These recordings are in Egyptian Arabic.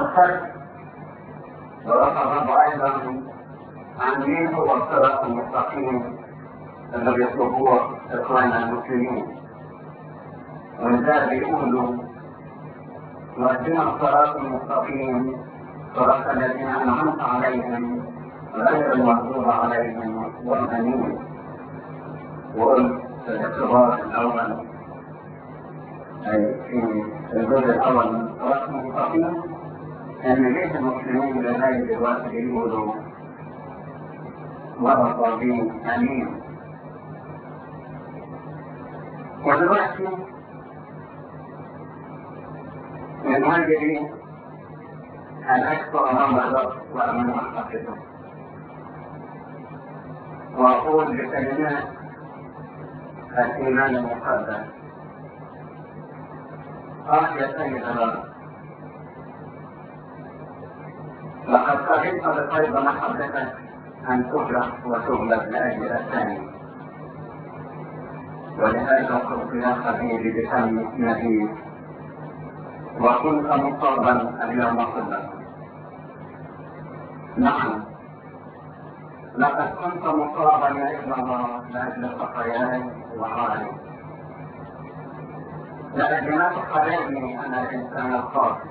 الفرق ورفض ايضا عن مين هو الصراط المستقيم الذي يطلبوه اخواننا المسلمين ولذلك بيقولوا واهدنا الصراط المستقيم صراط الذين انعمت عليهم غير المغضوب عليهم والامين وقلت في الاختبار الاول اي في الجزء الاول من الصراط المستقيم ان ليس المسلمين لغايه دلوقتي بيقولوا ولا الضالين امين ودلوقتي من واجبي أن أكثر أمام الرب وأمام محبته وأقول بكلمات الإيمان المقدس قال يا سيد الرب لقد قبلت بقيد محبتك أن تجرح وتغلب لأجل الثاني ولهذا قلت يا حبيبي بفم نبيك وكنت مصابا اليوم كله نعم لقد كنت مصابا يا ابن الله لاجل خطاياي وعاري لأجل ما تخرجني انا الانسان الخاطئ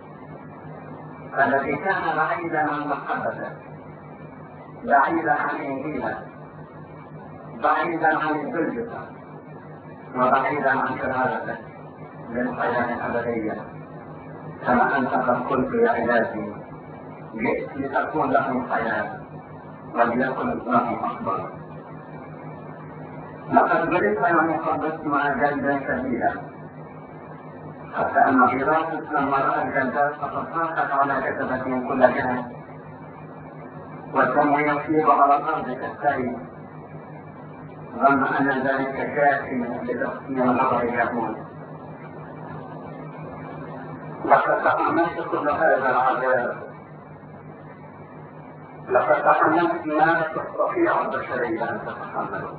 الذي كان بعيدا عن محبتك بعيدا عن انجيلك بعيدا عن الزلجة وبعيدا عن شهادتك للحياة الأبدية كما أنت قد قلت يا عبادي جئت لتكون لهم حياة وليكن لهم أفضل لقد جلست يا مقدس مع جلدا شديدا حتى أن بيلاطس لما رأى الجلدات فقد ساقط على جسده كل جهة والدم يصير على الأرض كالسيل ظن أن ذلك كافي لتسكين نظر اليهود لقد تحملت كل هذا العذاب لقد تحملت ما تستطيع البشرية أن تتحمله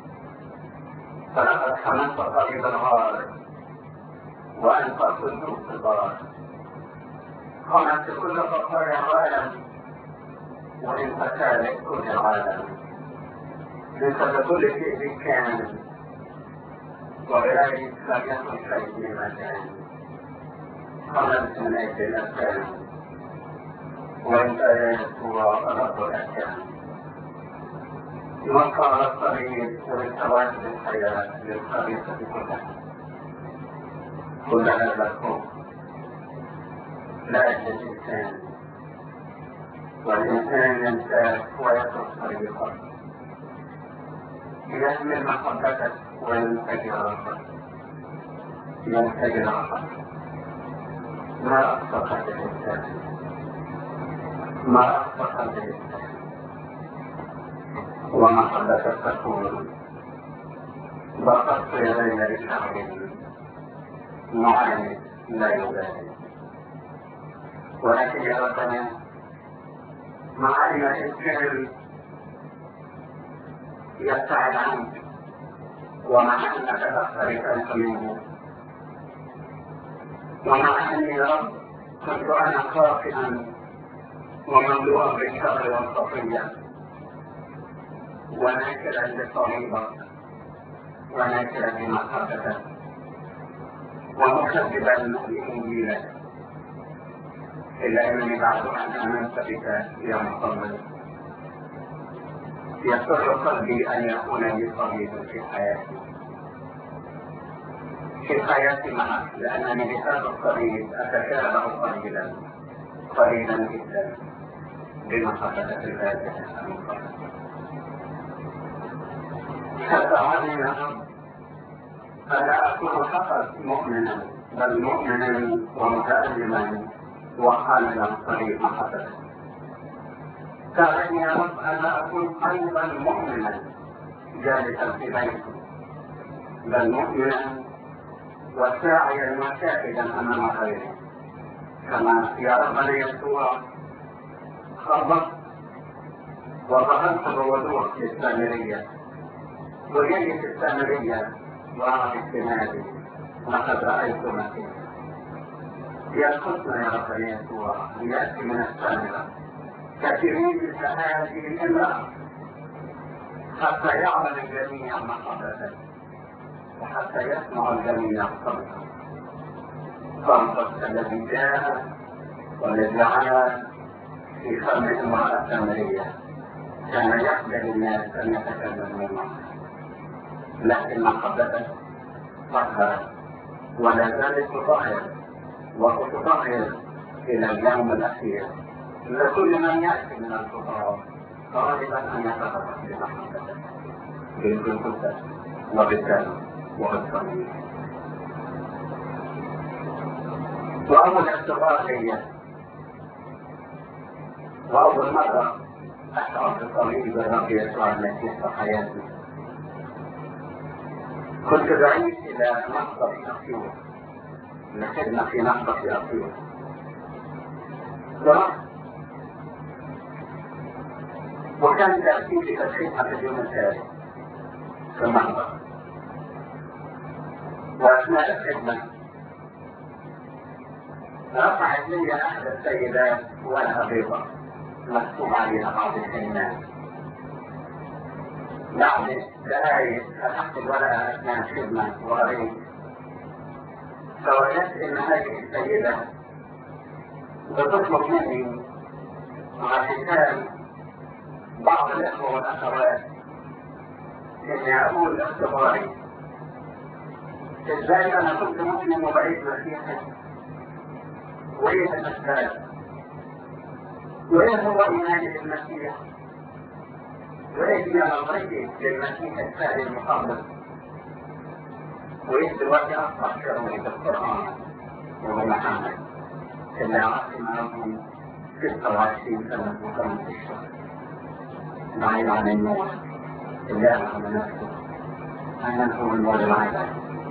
فلقد حملت قريب الغار وأنت كنت في البار حملت كل خطايا العالم وأنت كارك كل العالم ليس بكل شيء كان وبذلك لم يكن شيء مما كان خمس من أجل الأسلام وأنت هو رب الأحكام يوقع على الطريق وللتواجد الحياة للخبيثة كلها كل هذا الخوف لا أجل الإنسان والإنسان ينساك ويترك طريقه يحمل محبتك وينتجر ربك ينتجر ربك ما أخطأ هذا الإنسان ما أخطأ هذا الإنسان وما حدثت تكون ضغطت يدي لشعب معاند لا يبالي ولكن يا ربنا مع أن الإنسان يبتعد عنك ومع أنك تختلف أنت منه ومع أني يا رب كنت أنا خاطئا ومملوءا بالشر والخطية وناكلا لصليبك وناكلا لمحبتك ومكذبا لإنجيلك إلا أنني بعد أن آمنت بك يا مصلي يسر قلبي أن يكون لي صليب في حياتي في حياتي معك لأنني بهذا الطريق أتشابه قليلا قليلا جدا بمحبة الفاتحة المقدسة فتعالي يا رب فلا أكون فقط مؤمنا بل مؤمنا ومتألما وحاملا طريق محبتك ساعدني يا رب أن أكون أيضا مؤمنا جالسا في بيتي بل مؤمنا وساعيا وشاهدا امام غيره كما يا ربنا يسوع خربت وظهرت بوضوح في السامريه وجئت في السامريه وراى اجتماعي لقد رايت مسيحا يلقصنا يا رب يسوع ليأتي من السماء كثيرين مثل هذه الامرأة حتى يعمل الجميع محبة وحتى يسمع الجميع صوتا صوتك الذي جاء والذي عاد في فم امرأة سامرية كان يقبل الناس أن يتكلموا معه لكن محبته طهرت ولا زالت تطهر وتطهر إلى اليوم الأخير لكل من يأتي من الفقراء غالبا أن يتفرق بمحبته بالجلسة وبالدم وبالصميم وأول اختبار هي وأول مرة أشعر بالطريق بالرب يسوع المسيح في حياتي كنت بعيد إلى نقطة في أسيوط لخدمة في نقطة في أسيوط رحت وكان تأتي تدخينها في اليوم الثالث في المحضر وأثناء الخدمة رفعت لي أحد السيدات ورقة بيضاء مكتوب عليها بعض الكلمات بعد دقائق فتحت الورقة أثناء الخدمة وقريت فوجدت إن هذه السيدة بتطلب مني عشان بعض الإخوة والأخوات إني أقول اختباري إزاي أنا كنت مسلم وبقيت مسيحي وإيه الأسباب وإيه هو إيماني بالمسيح وإيه هي نظرتي للمسيح الثاني المخلص وإيه دلوقتي أصبح شرعي بالقرآن وبمحمد اللي عاصم عنهم 26 سنة وكمان في الشهر بعيد عن النور اللي أعلم نفسه أنا هو النور العالم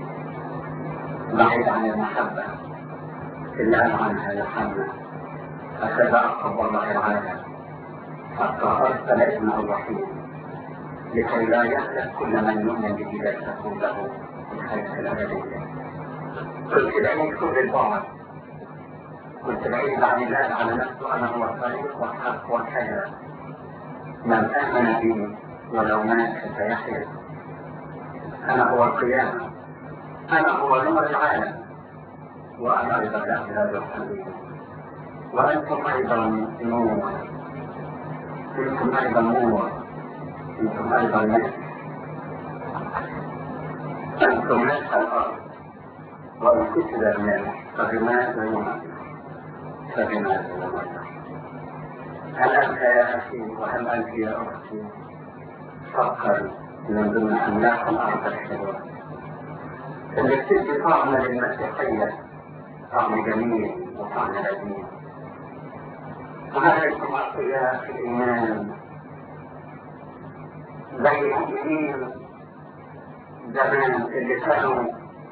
بعيد عن المحبة اللي قال عنها يوحنا هكذا أقرب الله العالم حتى أرسل ابنه الوحيد لكي لا يهلك كل من يؤمن به بل تكون له الحياة الأبدية كنت بعيد كل البعد كنت بعيد عن الله على نفسه أنا هو الطريق والحق والحياة من آمن بي ولو مات فسيحيا أنا هو القيامة أنا هو نور العالم وأنا أيضا لا الحبيب وأنتم أيضا نور أنتم أيضا نور أنتم أيضا نور أنتم نفس الأرض وإن كتب المال فبماذا يمات فبماذا يمات هل أنت يا أخي وهل أنت يا أختي فكر من ضمن أملاك الأرض الحلوة اللي بتدي طعم للمسيحية طعم جميل وطعم لذيذ وهذا أقوياء في الإيمان زي المؤمنين زمان اللي كانوا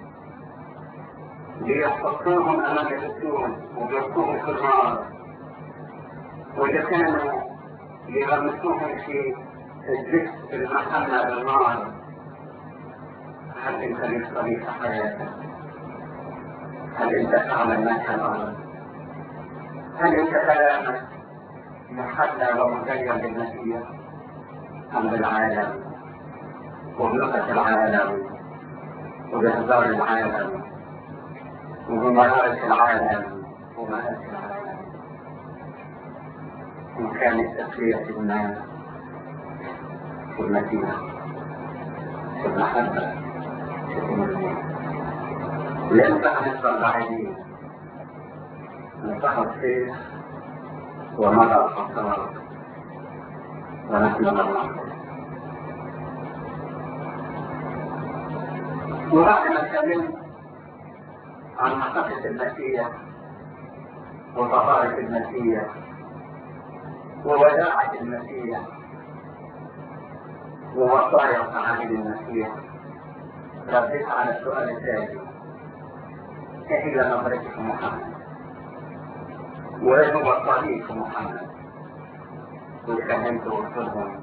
بيحطوهم أمام الرسول وبيحطوهم في النار واللي كانوا بيغمسوهم في الزفت المحنة بالنار هل انت لك طريق حياتك؟ هل انت تعمل ما كان الارض؟ هل انت كلامك محلى ومزين بالنتيجة ام بالعالم وبلغة العالم وبهزار العالم وبمرارة العالم ومآسي العالم وكانت تسلية الناس في المدينة في المحبة في المدينة لم تحدث البعيدين انتهى السيف ومضى الخطار ونحن نرى وبعد ما اتكلمت عن محبة المسيح وطهارة المسيح ووداعة المسيح ووصايا وتعاليم المسيح رديت على السؤال التالي ايه هي نظرتك في محمد؟ وايه هو الطريق في محمد؟ واتكلمت وقلت لهم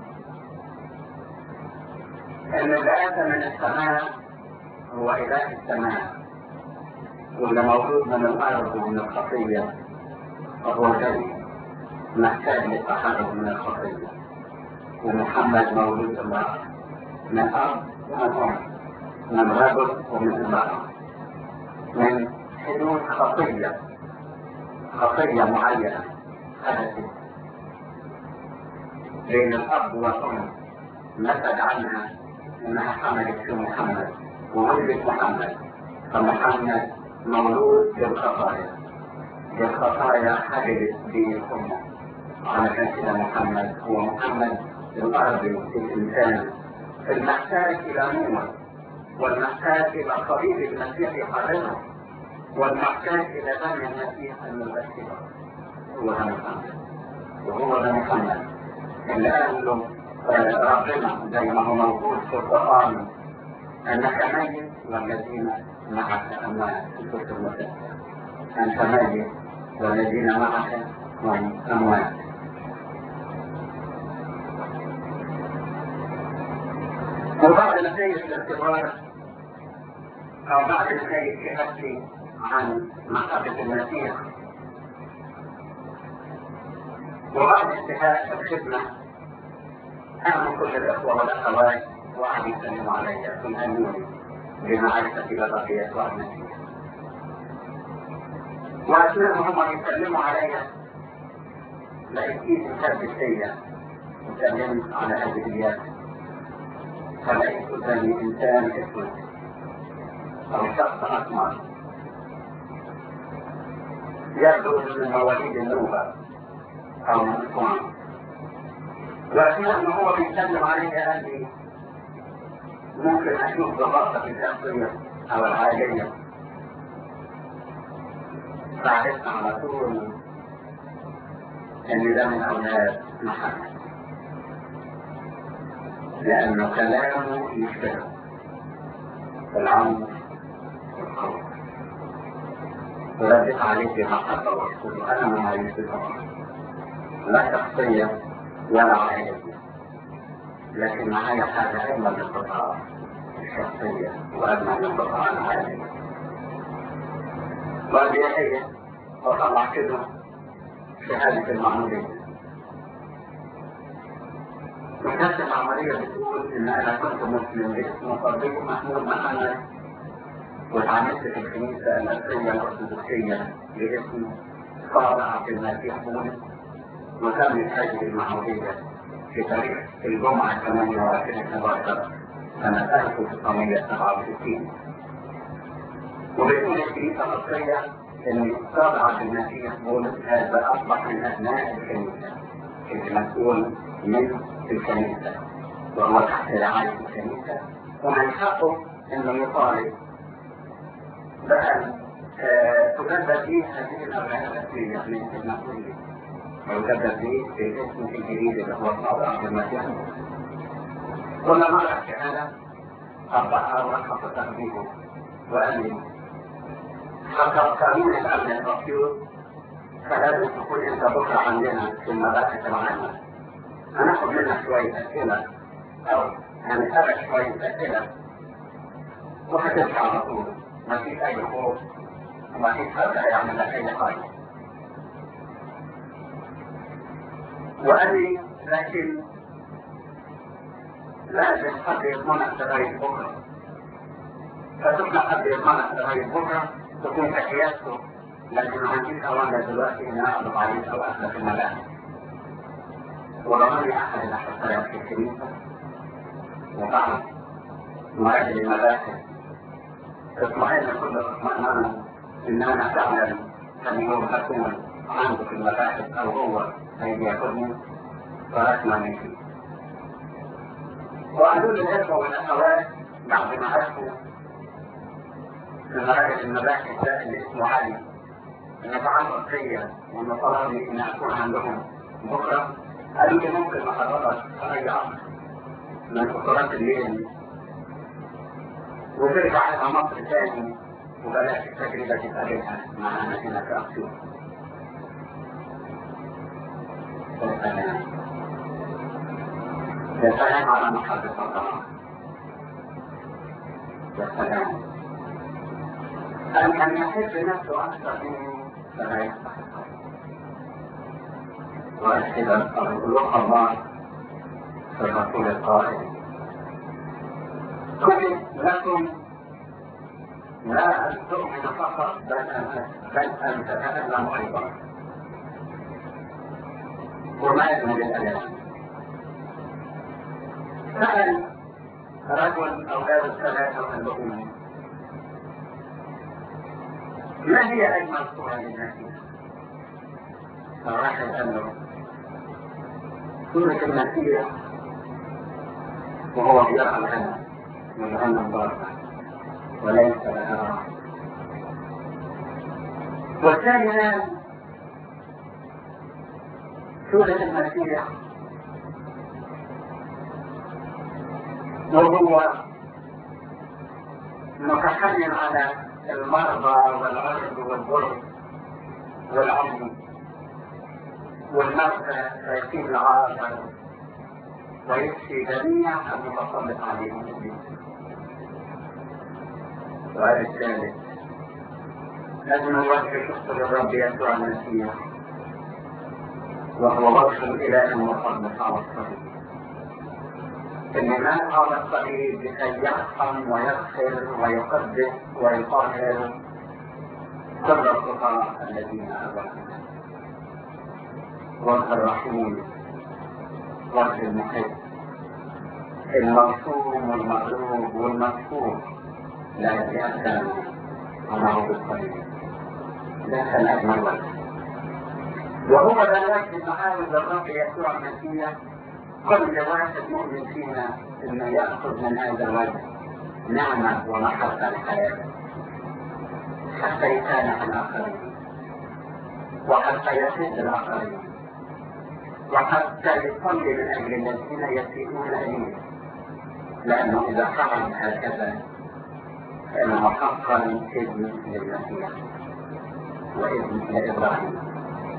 ان الآية من السماء هو إله السماء واللي مولود من الأرض ومن الخطية فهو جري محتاج للتحرر من الخطية ومحمد مولود امرأة من أرض ومن أم من رجل ومن امرأة من حدود خطية خطية معينة حدثت بين الأب والأم نتج عنها إنها حملت في محمد وولدت محمد فمحمد مولود بالخطايا بالخطايا حدثت به أمه علشان كده محمد هو محمد الأرض الإنسان المحتاج إلى نور والمحتاج إلى طبيب المسيح يحرره والمحتاج إلى دم المسيح المبشرة هو ده محمد وهو ده محمد اللي قال له ربنا زي ما هو موجود في القرآن أنك ميت والذين معك أموات في سورة المسيح أنت ميت والذين معك أموات وبعد نتائج الاختبار أو بعد نتائج كتابتي عن محبة المسيح وبعد انتهاء الخدمة أعمل كل الإخوة والأخوات وأحد يسلم علي ثم أنوني بمعرفتي لبقية المسيح وأثناء هم يسلموا علي لقيت كتاب فيا وسلمت على هذه اليد فلقيت قدامي إنسان اسود أو شخص أسمر يبدو من مواليد النوبة أو من أسوان وأثناء ما هو بيسلم علي قال لي ممكن أشوف ببساطة الشخصية أو العائلية فعرفت على طول ان ده من اولاد محمد لانه كلامه يشبه العنف والقول وردت عليه بمحبه وقلت له انا ما يشبه لا شخصيه ولا عائليه لكن معايا حاجه اجمل من القطاع الشخصيه واجمل من القطاع العائليه وهذه هي وطلع كده شهادة المعمودية وكانت العملية بتقول إن أنا كنت مسلم باسم صديق محمود محمد واتعاملت في الكنيسة الأسرية الأرثوذكسية باسم صالح عبد المسيح بولس وتمت هذه المعمودية في تاريخ الجمعة 28 11 سنة 1967 وبتقول الكنيسة المصرية ان طبعا المسيح بولس هذا اصبح من ابناء الكنيسه المسؤول من الكنيسه وهو تحت رعايه الكنيسه ومن حقه انه يطالب بان تجدد به هذه الاوراق الاساسيه من المسؤوليه ويجدد به في الاسم الجديد اللي هو صالح عبد المسيح كل مره الشهاده اصبح ورقه تقديمه وقال لي حسب قانون الامن المفروض فلازم تكون انت بكره عندنا في المباحث العامه هناخد منك شويه اسئله او هنسالك شويه اسئله وهتدفع على طول ما فيش اي خوف وما فيش حد هيعمل لك اي حاجه وقال لي لكن لازم حد يضمنك لغايه بكره فتبقى حد يضمنك لغايه بكره تكون تحياته لكن ما عنديش اوامر دلوقتي ان اقبض عليك او اخذ المباحث ورماني احد الاحصائيات في الكنيسه وبعد مراجع المباحث اطمئن كل اطمئنان ان انا فعلا كان يوم هكون عنده في المباحث او هو هيجي ياخذني فرسنا مني وقالوا لي الاخوه والاخوات بعد ما عرفوا لمراجع المباحث ده اللي اسمه علي ان تعرض فيا وان طلبني ان اكون عندهم بكره قالوا لي ممكن احضرك في اي عصر من فترات الليل وترجع على مصر تاني وبلاش التجربة تتقابلها معانا هنا في أسيوط. يا سلام يا سلام على محبة الله يا سلام أن أن يحب نفسه أكثر منه فلا يستحق وأشهد روح الله في الرسول القائل كتب لكم لا أن تؤمن فقط بل أن بل أن تتكلم أيضا وما يكمل الألام سأل رجل أولاد الثلاثة الذين ما هي أجمل صورة للناس؟ فواحد قال له سورة المسيح وهو بيرعى الغنم والغنم ضاربة وليس لها راحة والثاني سورة المسيح وهو متحمل على المرضى والعرض والضر والعمر والمرضى فيكون العاقل ويكفي جميع المتسلط عليهم الدين وهذا الثالث لازم نوجه شكر الرب يسوع المسيح وهو وصف الإله المخلص على الصليب إن ما على الصليب لكي يرحم ويغفر ويقدس ويطهر كل الخطاة الذين أبوا وجه الرحيم وجه المحب المرسوم والمغلوب والمكفور لا يتأثر معه بالصليب ده كان أجمل وجه وهو ذا الوجه المعاود الرب يسوع المسيح كل واحد مؤمن فينا انه ياخذ من هذا الوجه نعمه ومحبه الحياه حتى يسامح الاخرين وحتى يسد الاخرين وحتى يصلي من اجل الذين يسيئون اليه لانه اذا فعل هكذا فانه حقا ابن للمسيح وابن لابراهيم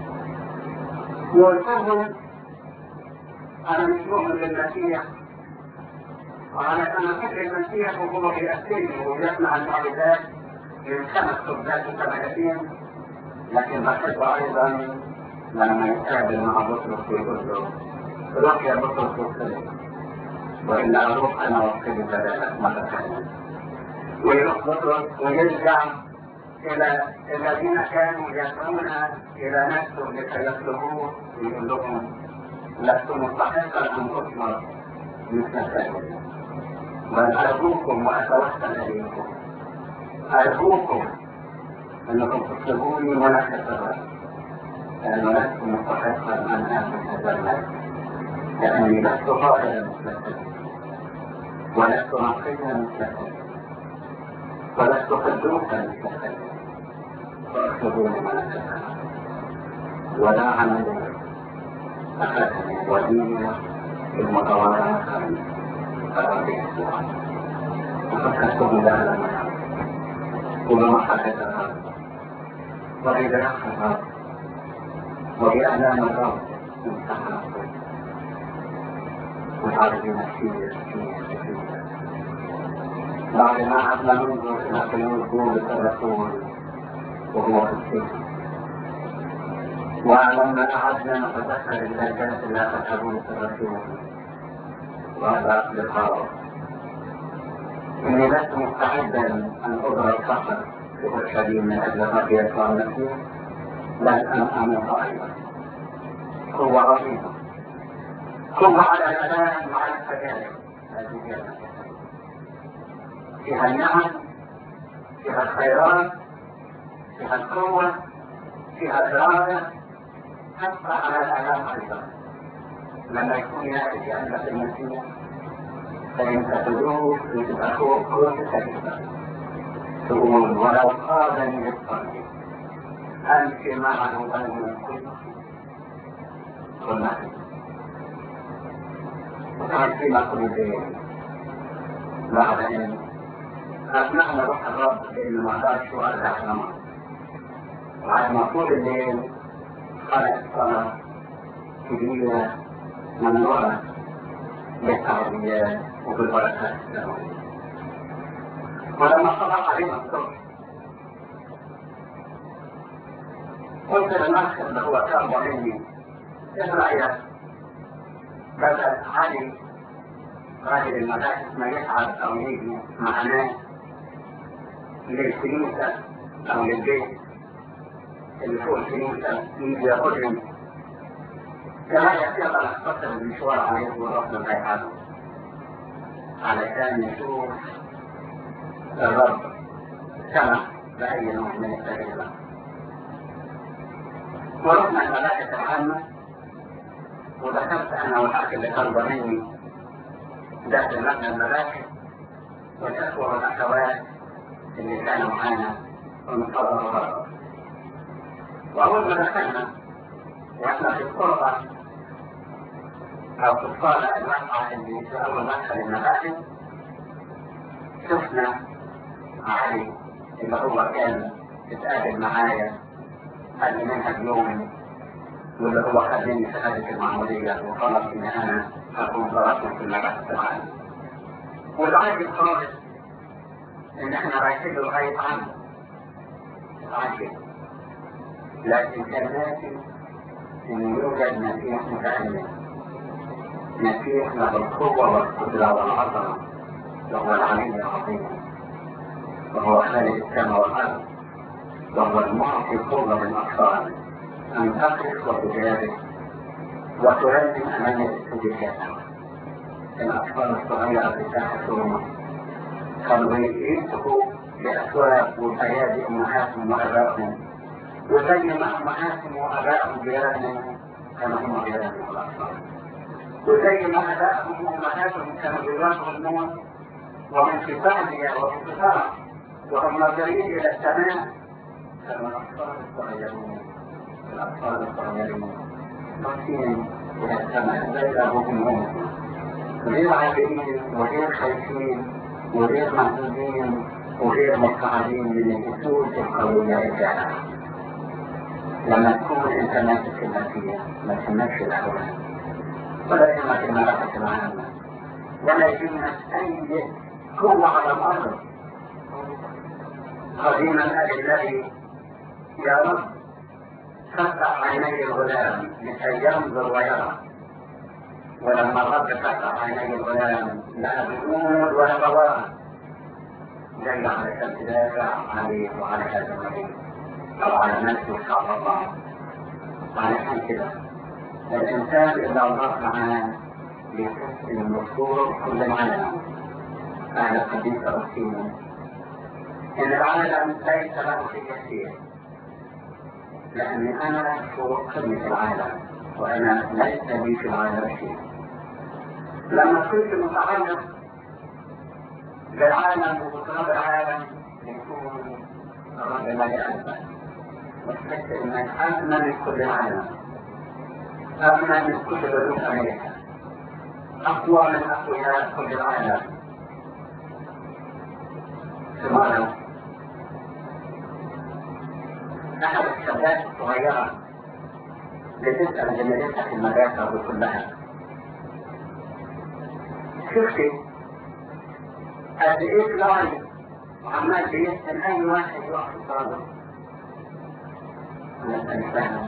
والفضل أنا مش مؤمن بالمسيح وأنا أنا فكر المسيح وهو بيأكلني ويسمع المعجزات من خمس خبزات وثمانين لكن بحب أيضا لما يتقابل مع بطرس ويقول له روح يا بطرس واغسل وإلا أروح أنا واغسل بدلك مرة ثانية ويروح بطرس ويرجع إلى الذين كانوا يدعون إلى نفسه لكي يطلبوه ويقول لهم لست مستحقا ان اثمر مثل ذلك بل ارجوكم واتوسل اليكم ارجوكم انكم تطلبوني ولا تتبعوا لانه لست مستحقا ان اخذ هذا المال لاني لست قائلا مثلكم ولست نقيا مثلكم ولست قدوسا مثلكم فاطلبوني ولا تتبعوا ولا عمل أخذني وديننا المتواضع فقد يسوع وفكرت بالله لما وبما حدثها وبدراسها وبأعلام الرب انتهى والعرض نفسية بعد ما عدنا ننظر إلى قيود بولس الرسول وهو في السجن ولما قعدنا نتذكر اللهجات اللي اخذها بولس الرسول وهذا لقاء اني لست مستعدا ان اضرب فقط في اورشليم من اجل الرب يسوع المسيح بل ان اموت ايضا قوه رهيبه قوه على الالام مع التجارب هذه هي فيها النعم فيها الخيرات فيها القوه فيها الاراده حتى على الآلام أيضا لما يكون يأتي عندك المسيح فإن تدعوه تبقى فوق كذبة تقول ولو قادني للصليب أمشي معه بين كل قلنا وكان في مقلوبين بعدين أسمعنا روح الرب لأنه ما قالش وأرجع نمط وعلى ما طول الليل خلق صلاة كبيرة ممنوعة بالتعبيات وبالبركات السماوية ولما صلى علينا الصبح قلت للناس اللي هو كان ضمني ايه رايك بدأ علي راجل المدارس ما يتعب او يجي مع ناس للكنيسة او للبيت اللي فوق الكنيسة يجي ياخدهم كمان يقدر نختصر المشوار عليه ونروح للبيعات علشان نشوف الرب سمح بأي نوع من التغييرات ورحنا الملاكة العامة ودخلت أنا والأخ اللي كان ضمني داخل مبنى الملاكة والأخوة والأخوات اللي كانوا معانا ونصرف بره وأول ما دخلنا وإحنا في القربة أو في الصالة المقطع اللي في أول مدخل المباحث شفنا علي اللي هو كان اتقابل معايا قال لي منهج يومي واللي هو خلاني شهادة المعمودية وطلب إن أنا أكون ضربت في المباحث العامة والعاجب خالص إن إحنا رايحين له لغاية عنه عاجب لكن كان ناسي إن يوجد مسيح متعلم مسيح له القوة والقدرة والعظمة وهو العلي العظيم وهو خالق السماء والأرض وهو المعطي قوة للأطفال أن تقف وتجابه وترنم أمام السجدات الأطفال الصغيرة في ساحة روما كانوا يمسكوا بأسواق وبأيادي أمهاتهم وأبائهم وزي ما أمهاتهم وأبائهم جيرانهم كانوا هم جيرانهم الأطفال وزي ما أبائهم وأمهاتهم كانوا جيرانهم الموت ومن ختامها وانتصار وهم ناظرين إلى السماء كانوا الأطفال الصغيرون الأطفال الصغيرون ماشيين إلى السماء زي أبوهم وأمهم غير عابرين وغير خايفين وغير محزونين وغير مضطهدين من الأسود القوية الجارة لما تكون أنت ماسك المسيح ما تهمكش الأهوال ولا يهمك الملكة العامة ولا يهمك أي قوة على الأرض قديما الذي يا رب فتح عيني الغلام لكي ينظر ويرى ولما الرب فتح عيني الغلام لا بنور ولا ضوء جل على تدافع عليه وعلى هذا المريض او على نفسه شاء الله علشان كده الانسان اذا الله معاه بيحس ان النصور كل العالم اهل الحديث رسيم ان العالم ليس له في كثير لاني انا فوق قمه العالم وانا ليس لي في العالم شيء لما كنت متعلق بالعالم وبتراب العالم يكون الرب ملئ قلبك وتحس انك اغنى من كل العالم اغنى من كل بلوك امريكا اقوى من اقوياء كل العالم سمعنا احد الشباب الصغيره بتسال زميلتها في المدرسه وتقول لها شفتي قد ايه كلاي عمال بيسال اي واحد يقف قصاده انا مش فاهم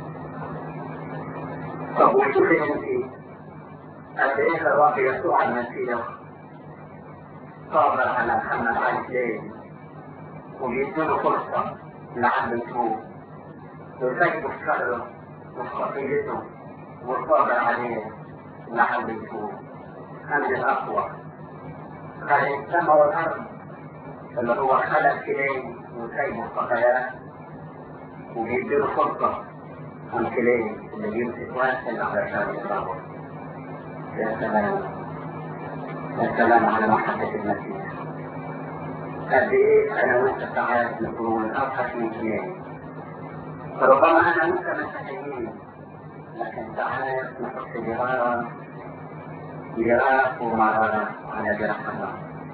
طب وشوفي انت قد ايه الرب يسوع المسيح صابر على محمد علي ليه وبيديله فرصة لعل يتوب ويسجل في شهره وفي خطيته وصابر عليه لعل يتوب أنا الأقوى خلق السماء والأرض اللي هو خلق كلين وسايبه الخطايا وبيديله فرصة عن كلين اللي بيمسك واحد علشان يضربه يا سلام يا سلام على محبة المسيح قد ايه انا وانت ساعات نكون اوحش من اثنين ربما انا وانت مسيحيين لكن ساعات نحط جرارة جراح ومرارة على جراح الله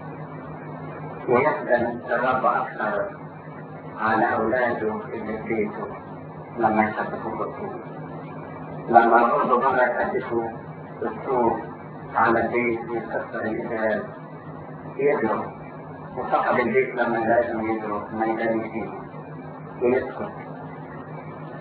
ويقدم الرب اكثر على اولاده اللي في بيته لما يحدثوا بالطول لما برضه مرة يحدثوا بالطول على البيت ويكسر الإزاز يضرب وصاحب البيت لما لازم يضرب ما يدري فيه ويسكت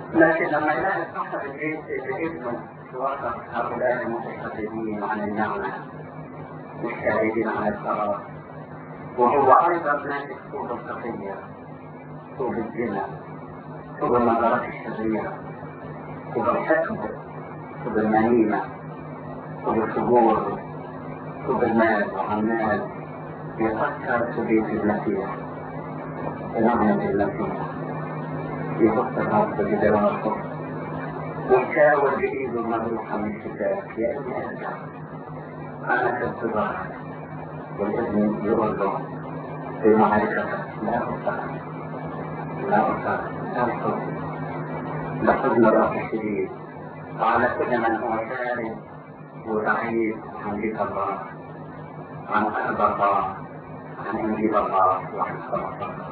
لكن لما يلاقي صاحب البيت ابنه وسط هؤلاء المتشددين عن النعمة والشاهدين عن القرار وهو أيضا ناقص طول الخطية طول الزنا طول النظرات الشريرة طول الحقد طول النميمة طول الفجور طول المال وعمال يفكر في بيت المسيح نعمة المسيح يفكر الأرض بدراسته ويشاور بإيده المجروحة من الشتاء يا ابني ارجع أنا في انتظار والابن يقول له في معرفتك لا أصدق لا أصدق لا أصدق لحزن الرب الشديد وعلى كل من هو شارد وضعيف عن بيت الله عن أرض الله عن إنجيل الله وعن صلاة الله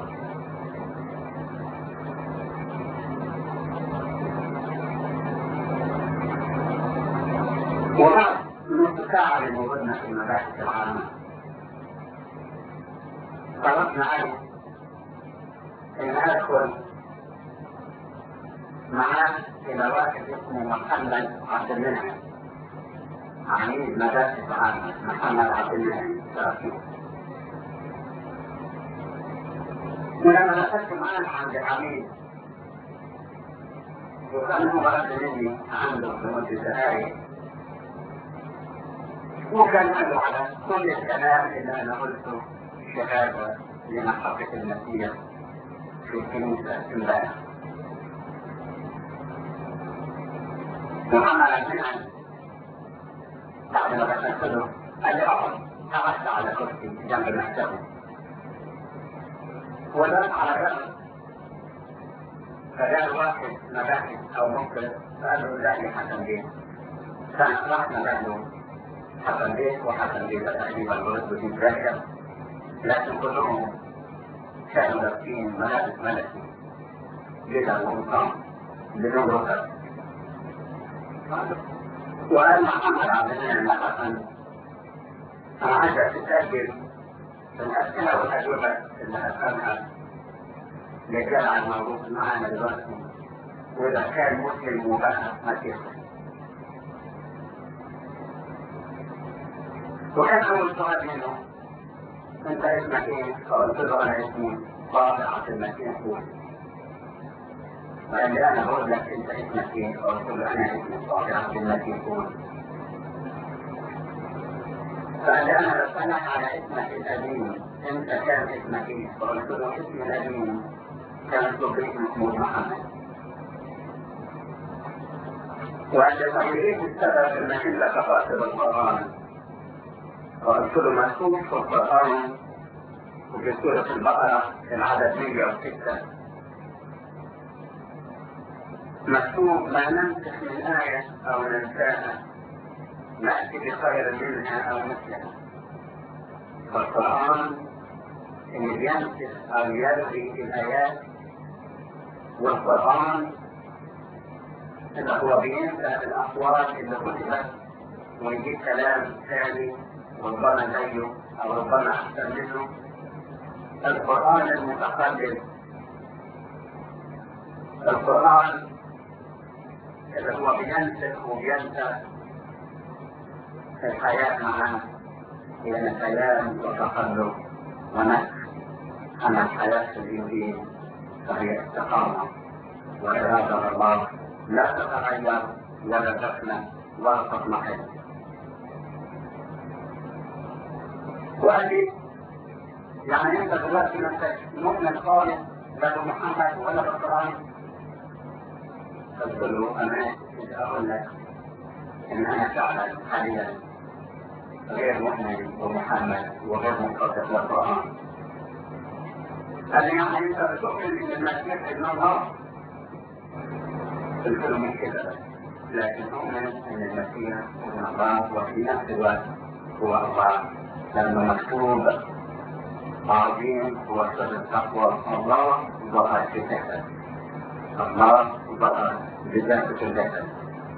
وبعد نص ساعة لموجودنا في المباحث العامة طلبنا عليه إن أدخل معاه إلى واحد اسمه محمد عبد المنعم عميد مدارس عامة محمد عبد المنعم ولما دخلت معاه عند العميد وكان هو رد مني عنده في مدة دقائق وكان قالوا على كل الكلام اللي انا قلته شهاده لمحبه المسيح في الكنيسه امبارح. وعمل المنعم بعد ما دخلت له قال لي اقعد قعدت على كرسي جنب مكتبه ودرت على الرأس فجاء واحد مباحث او ممكن قال له لا يا حسن بيه كان رحنا له حسن بيت وحسن بيت تقريبا برد في ذلك لكن كلهم كانوا لابسين ملابس ملكي جدا ومقام بدون ركب وقال محمد عبد المنعم حسن انا عايزك تسجل الاسئله والاجوبه اللي هسالها للجامعه الموجود معانا دلوقتي واذا كان مسلم وبقى مسيحي وكان أول سؤال منه أنت اسمك إيه؟ فقلت له أنا اسمي طارق المسيح قال لي أنا بقول لك أنت اسمك إيه؟ فقلت له أنا اسمي طارق المسيح قال لي أنا بسألك على اسمك القديم أنت كان اسمك إيه؟ فقلت له اسمي القديم كان صديق محمود محمد وقال لي طيب إيه السبب إنك أنت كفرت بالقرآن؟ وقلت له مكتوب في القرآن وفي سورة البقرة العدد 106 مكتوب ما ننسخ من آية أو ننساها نأتي بخير منها أو مثلها فالقرآن إن ينسخ أو يلغي الآيات والقرآن اللي هو بينسى الأقوال اللي كتبت ويجيب كلام ثاني ربما زيه او ربما احسن منه القران المتقدم القران اللي هو بينسخ وبينسى الحياه معنا هي كلام وتقدم ونسخ اما الحياه في الانجيل فهي استقامه واراده الله لا تتغير ولا تفنى ولا تضمحل وقال لي يعني انت دلوقتي نفسك مؤمن خالص لا بمحمد ولا بالقران قلت له انا اقول لك ان انا فعلا حاليا غير مؤمن بمحمد وغير منقطع بالقران قال لي يعني انت بتؤمن ان المسيح ابن الله قلت له مش كده لكن اؤمن ان المسيح ابن الله وفي نفس الوقت هو الله لأنه مكتوب عظيم هو سر التقوى الله ظهر في الجسد الله ظهر بذات الجسد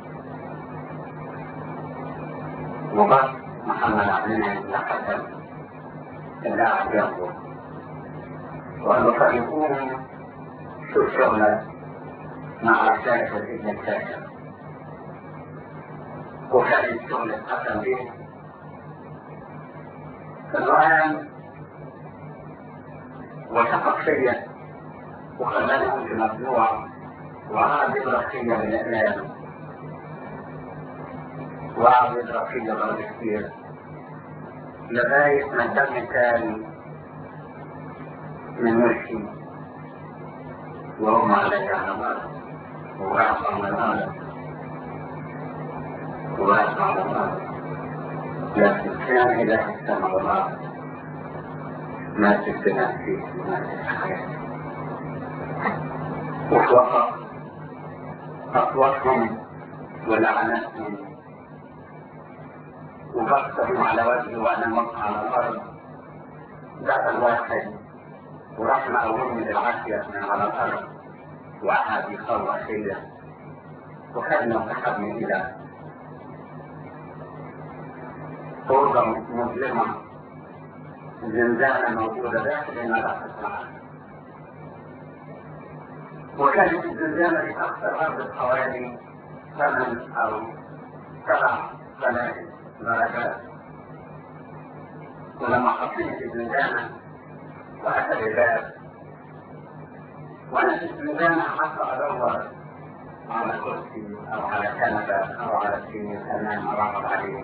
وبس محمد علينا لحسن اللاعب يرضى وأنه قد يكون شو شغلة مع رسالة الابن الكاتب وكان الشغل اتقسم به الآن وثق فيا وخلاني كنت ممنوع وقعد يضرب فيا بالإعلام وقعد يضرب فيا ضرب كتير لغاية ما الدم كان من وشي وهم علي على الأرض وواقف على الأرض وواقف على الأرض لكن كان إله السماء والأرض ما تبتنى فيه ما تتحياتي وفوقف أصواتهم ولعنتهم وبصروا على وجهي وأنا مقع على الأرض ذات الواحد وراح مقومني بالعافية من على الأرض وقعد يخوف فيا وخدنا وسحبني إلى أوضة مظلمة زنزانة موجودة داخل المدرسة معنا وكانت الزنزانة دي أكثر أرض حوالي ثمان أو سبع سنوات درجات ولما حطيت في الزنزانة وأتى الباب وأنا في الزنزانة حتى أدور على كرسي أو على كنبة أو على سرير أنام أراقب عليه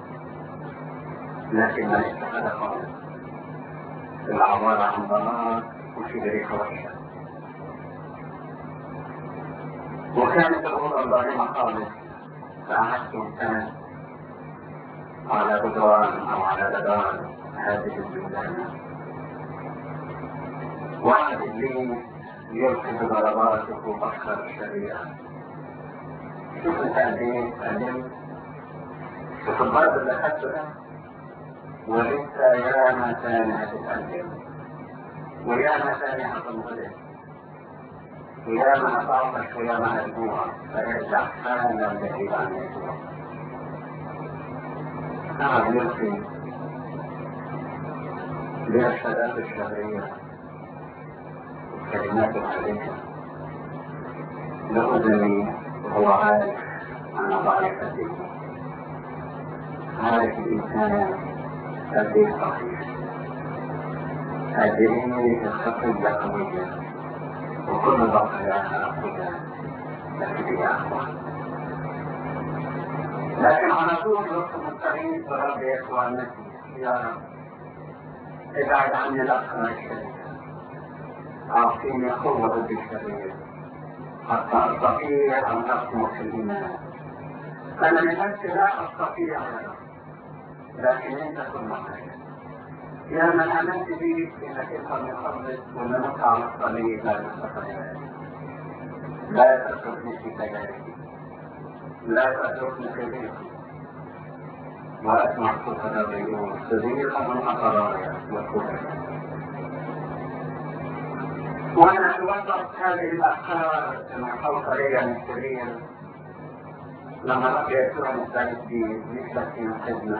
لكن ما استفاد خالص العبارة عن ضلال وفي بريحة وحشة وكانت الأمور ظالمة خالص فقعدت سنة على جدران أو على جدران هذه البلدان واحد إبليس يركض ضرباته وبشر الشريعة شوف انت قد ايه اتقدمت شوف الضرب اللي اخدته ده ولسه ياما تاني هتتقدم وياما تاني هتنغلب وياما هتعطش وياما هتجوع فارجع حالا بعيد عن يسوع نعم يرسي بالشهادات الشهرية والكلمات العلية لأذني وهو عارف أنا ضعيفتي عارف الإنسان قد إيه صحيح قد إيه الخطية قوية وكل ضعفها أقوياء لكن هي أقوى لكن على طول يطلب الطريق ورب يسوع المسيح يا رب ابعد عني الأخرى الشرير أعطيني قوة ضد الشرير حتى أستطيع أن أصمت في الإيمان أنا من نفسي لا أستطيع لكن أنت كن معي يا من آمنت بي إنك أنت المخلص ونمت على الصليب لا تستطيع لا تتركني في تجاربي لا تتركني في ضيقي وأسمع صوت الريون صديقا من أقرايا وكفر وانا في وسط هذه الافكار المحوطه لي من السرير لما ربي يسوع مستعد بي مثل في الخدمه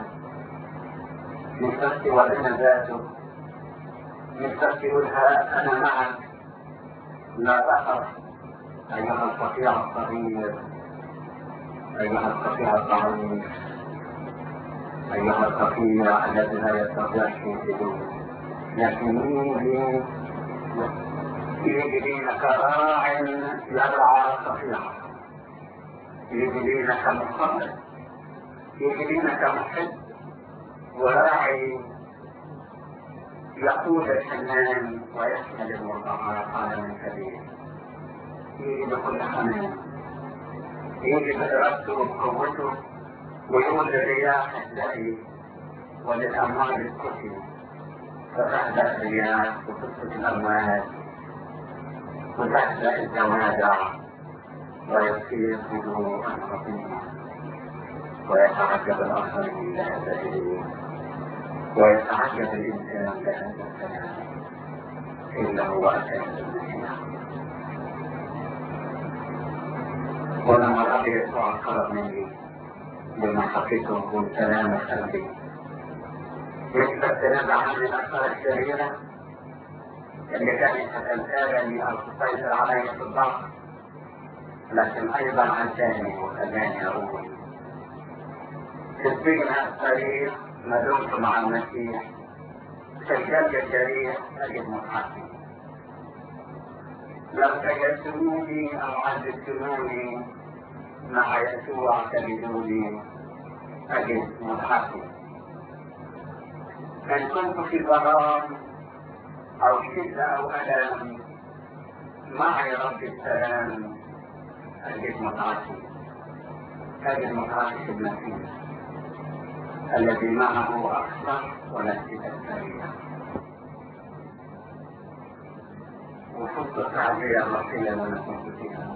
مثل ولنا ذاته مثل يقولها انا معك لا تخف ايها الصفيع الصغير ايها الصفيع الضعيف ايها الصفيع الذي لا يستطيع شيء يحميني يجرين كراع يرعى صفيحة يجرين كمخلص يجرين كمحب وراعي يقود الحنان ويحمل المرضعات على من كبير يجي بكل حنان يجي بإرادته وبقوته ويقول للرياح اهدئي وللأموال اسكتي فتهدأ الرياح وتسكت الأموال وتحدأ الجوادع ويصير هدوءا رقيقا ويتعجب الآخرين لهذا الهدوء ويتعجب الإنسان لهذا السلام إلا هو أساس المسيح ولما رأى يسوع قرب مني بما حقيته كلام قلبي مثل التنازع عن الأفكار الشريرة اللي كانت هتنتابني أو تسيطر علي في الضغط لكن أيضا عشاني وخلاني أقول تسبينا الطريق ما دمت مع المسيح في الجلد الجريح أجد مصحفي لو سجدتموني أو عذبتموني مع يسوع تجدوني أجد مصحفي إن كنت في ظلام أو شدة أو ألم معي رب السلام أجد متعشي أجد متعشي المسيح الذي معه أكثر ونفسك السريعة وصدت التعبير الرقية اللي كنت فيها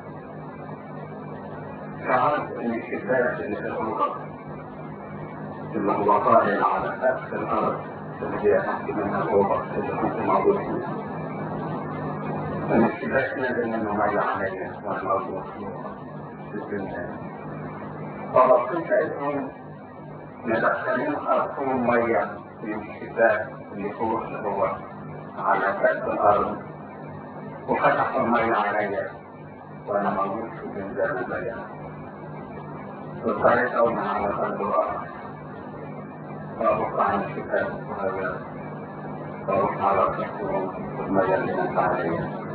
شعرت ان الشباك اللي في الأوضة اللي هو طالع على سقف الأرض اللي هي تحت منها الأوضة اللي كنت موجود فيها ان الشباك نزل منه مية عليا وانا موجود في الزنزانة فبصيت لقيتهم مدخلين خرطوم مية من الشباك اللي فوق اللي هو على سقف الأرض وفتحوا المية عليا وأنا موجود في زنزانة زيها واضطريت أومع على قلب الأرض وأبص على الشباك وهذا وأبص على الخرطوم والمية اللي نزل عليا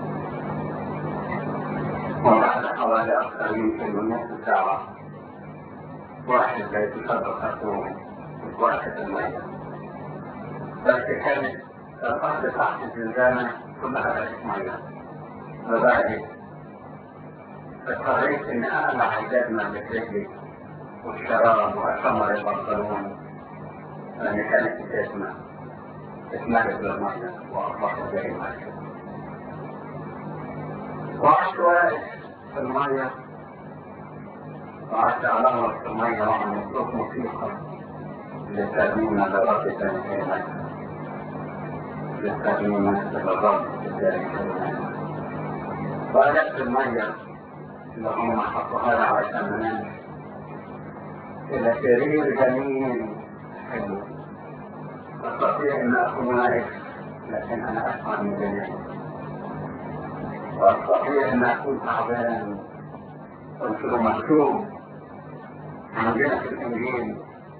وبعد حوالي أكثر يمكن نصف ساعة واحد لا يتصدق خرطوم وقفت المية بس كانت الأرض تحت الزنزانة كلها بقت مية فبعد اضطريت إني أقلع الجزمة اللي في رجلي والشراب وأشمر البنطلون لأن كانت الجزمة اتملت بالمية وأصبحت زي المية وقعدت واقف في المية وقعدت على مرة في المية وأنا مصروف موسيقى للترميمة لرب الكلمات للترميمة للرب الكلمات وقلبت المية اللي هم حطوها لي عشان ننام إلى سرير جميل حلو أستطيع أن أكون واقف لكن أنا أسمع من جميعهم واستطيع ان اكون تعبان قلت له مكتوب عندنا في الانجيل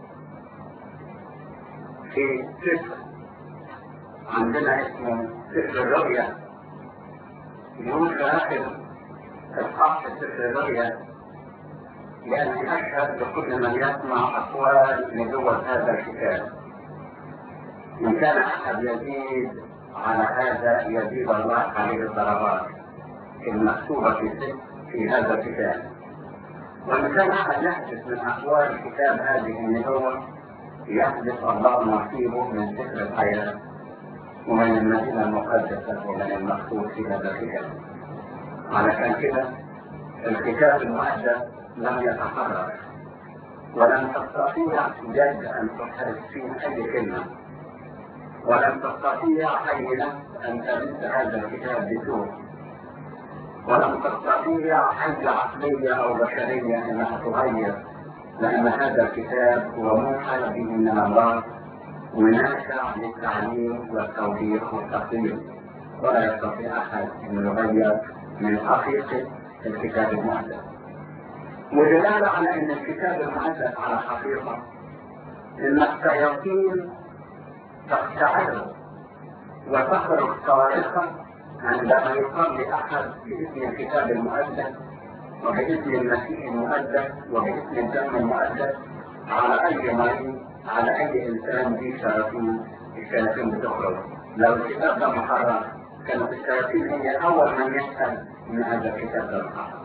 في سفر عندنا اسمه سفر الرؤيا يقول في اخر اصحاح سفر الرؤيا لاني اشهد بكل من يسمع اقوال لجوه هذا الكتاب ان كان احد يزيد على هذا يزيد الله عليه الضربات المكتوبة في في هذا الكتاب وإن كان أحد يحدث من أقوال الكتاب هذه أن هو يحدث الله نصيبه من سفر الحياة ومن المدينة المقدسة ومن المكتوب في هذا الكتاب علشان كده الكتاب المقدس لم يتحرر ولم تستطيع جد أن تحرك فيه أي كلمة ولم تستطيع أي نفس أن تمس هذا الكتاب بسوء ولم تستطيع أي عقلية أو بشرية أنها تغير لأن هذا الكتاب هو موحى به من الله ونافع للتعليم والتوبيخ والتقدير ولا يستطيع أحد أن يغير من حقيقة الكتاب المقدس ودلالة على أن الكتاب المقدس على حقيقة أن الشياطين تقتعد وتخرج صارخة عندما يقال لأحد باسم الكتاب المقدس وباسم المسيح المقدس وباسم الدم المقدس على أي مريض على أي إنسان ذي شياطين الشياطين بتخرج لو الكتاب ده محرر كانت الشياطين هي أول من يسأل من هذا الكتاب ده محرر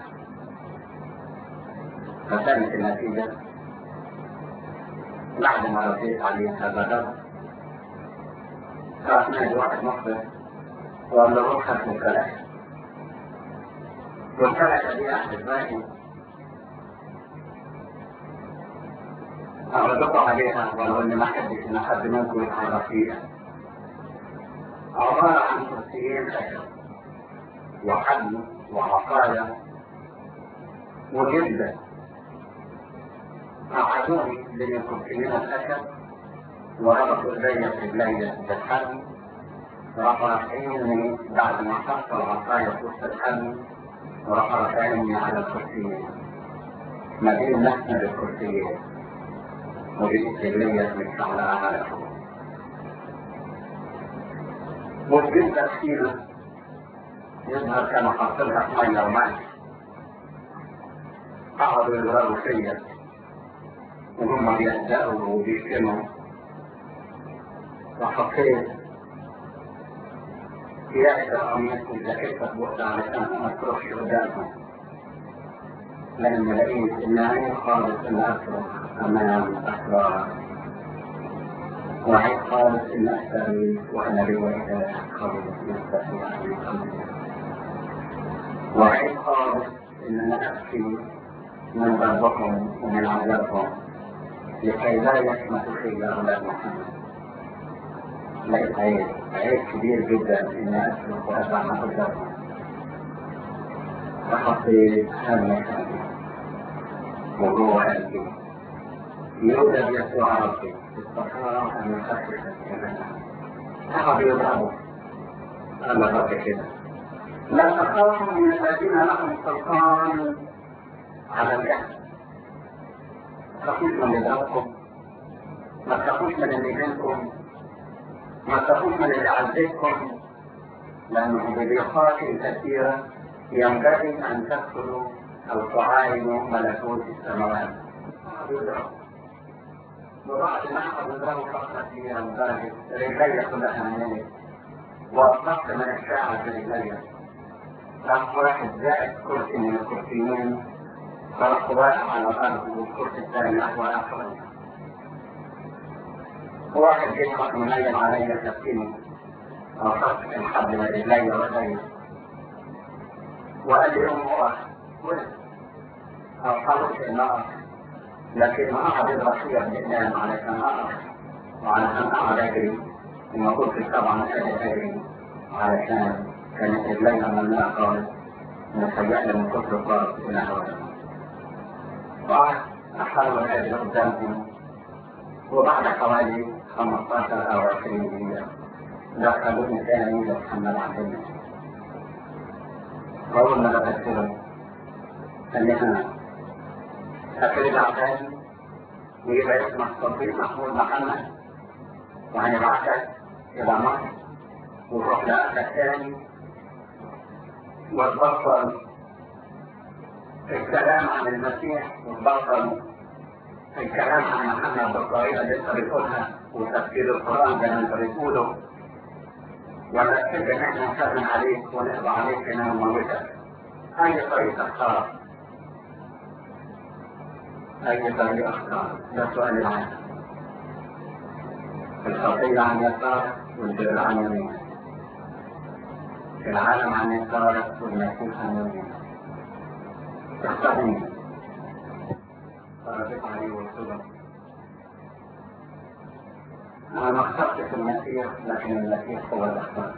فكانت النتيجة بعد ما رضيت عليه هذا الرب راح نادي واحد مخبر وقال له روح هات ممتلكة ممتلكة دي أحد باقي أعرضكم عليها ولو إن ما حدش إن حد منكم يتعرف فيها عبارة عن كرسيين خشب وحبل وعصاية وجلدة أعادوني بين الكرسيين الخشب وربطوا إيديا في رجليا بالحبل رفعيني بعد ما حط العصاية في وسط الحبل ورفعتني على الكرسيين ما بين نحن بالكرسيين وبالإسرائيلية مش على عالم والجزء فينا يظهر كما حصلها في مية وماء قعدوا يضربوا فيا وهم بيهزأوا وبيشتموا وحطيت سياسة أمنية الجاكيتة بوحدة علشان ما تروحش قدامهم لأن لقيت إن عين خالص إن أصرخ أمام أسرار وعيد خالص إن أستغيث وأنا رواية خالص يستحي عن قلبي وعيد خالص إن أنا أبكي من ضربهم ومن عذابهم لكي لا يشمت في أولاد محمد لقيت عيب عيب كبير جدا إن أسلك وأدع ما قدرهم فحطيت هذا مكاني وجوه قلبي يوجد يسوع ربي استطاع أن يخفف الكلام أخذ يضربه قال الرب كده لا تخافوا من الذين لهم سلطان على الجهل ما تخافوش من اللي ضربكم ما تخافوش من اللي بينكم ما تخافوش من اللي عذبكم لأنه بضيقات كثيرة ينبغي أن تدخلوا أو تعاينوا ملكوت السماوات وبعد ما أخذ نظام فقط في أمثاله رجلي كلها مني وأطلقت من الساعة برجلي راح واحد زائد كرسي من الكرسيين فرحت واقع على الأرض والكرسي الثاني نحو آخر واحد يضحك منيم علي يكفيني أخذت الحبل من رجلي ويدي وقال لي يوم واحد وين؟ أو حرص النار لكن ما أحد يضرب فيها بالإعلام علشان أعرف وعلشان أقعد أجري وما كنتش طبعا قادر أجري علشان كانت رجليها ممنوعة خالص متهيألي من كتر الضرب إلى هواها وقعدت أحاول أجري قدامهم وبعد حوالي 15 أو 20 دقيقة دخلوني تاني لمحمد عبد الله وأول ما دخلت قال لي أنا هترجع تاني ويبقى اسمك صديق محمود محمد وهنبعتك إلى مصر وتروح لأهلك تاني وتبطل الكلام عن المسيح وتبطل الكلام عن محمد بالطريقة اللي انت بتقولها وتفسير القرآن زي ما انت بتقوله ولا تحب ان احنا نسلم عليك ونقضى عليك هنا ونموتك أي طريقة اختار أي طريقة اختار ده سؤال العالم الخطية عن يسار والبر عن يمين العالم عن يسارك والمسيح عن يمين تختار مين؟ فرضت عليه والصدق أنا ما اخترتش المسيح لكن المسيح هو اللي اختار